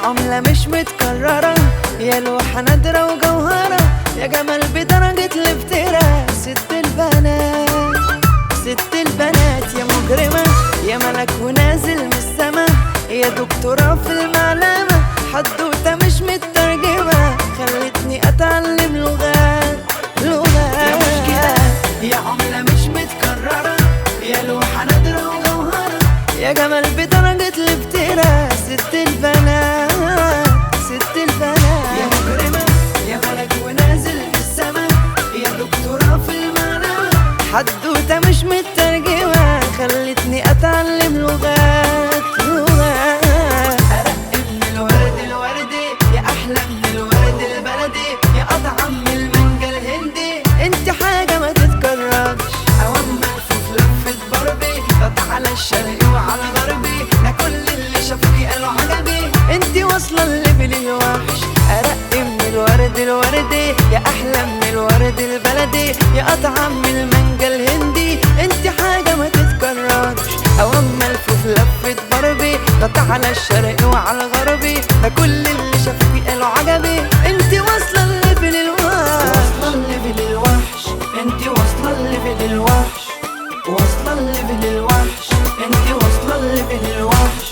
عملة مش متكررة يا لوحة نادرة وجوهرة يا جمال بدرجة الافتراء ست البنات ست البنات يا مجرمة يا ملك ونازل من السما يا دكتورة في المعلمة حدوتة مش مترجمة خلتني أتعلم لغات لغات يا مشكلة يا عملة مش متكررة يا لوحة نادرة وجوهرة يا جمال بدرجة الافتراء ست البنات ست البنات يا مجرمة يا ملك ونازل في السما يا دكتورة في المعلمة حدوتة مش مترجمة خلتني أتعلم لغات لغات أرق من الورد الوردي يا أحلى من الورد البلدي يا أطعم من المانجا الهندي انت حاجة ما تتكررش أوام ملفوف لفة بربي قط على الشرق وعلى غربي لا كل اللي شافوكي قالوا عجبي انت واصلة الليفل الوحش أرق من الورد الوردي يا أحلى من الورد البلدي يا أطعم من المانجا الهندي انت حاجة ما تتكررش أوام ملفوف لفة بربي قط على الشرق وعلى غربي ده كل اللي شافوكي قالوا عجبي انت واصلة الليفل الوحش واصلة الليفل الوحش انت واصلة الليفل الوحش واصلة الليفل الوحش انت واصلة الليفل الوحش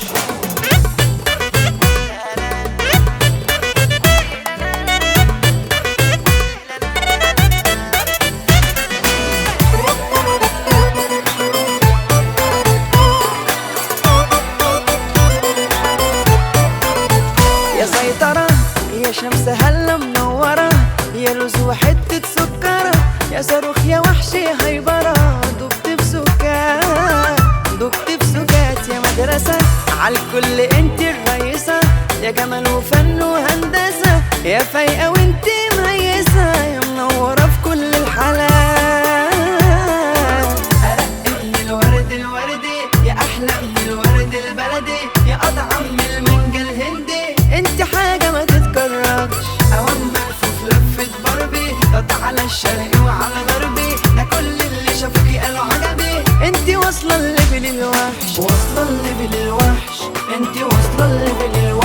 يا سيطرة يا شمس هلا منورة يا لوز وحتة سكرة يا صاروخ يا وحش يا هيبرة دبت في سكات دبت في سكات يا مدرسة عالكل انت الرئيسة يا جمال وفن وهندسة يا فايقة وانت مهيسة يا منورة في كل الحالات أرق من الورد الوردي يا أحلى من الورد البلدي يا أطعم من المانجا الهندي انت حاجة ما تتكررش أوام ملفوف لفة بربي قط على الشرق وعلى غربي ده كل اللي شافوكي قالوا عجبي انت واصلة الليفل الوحش واصلة الليفل الوحش انت واصلة الليفل الوحش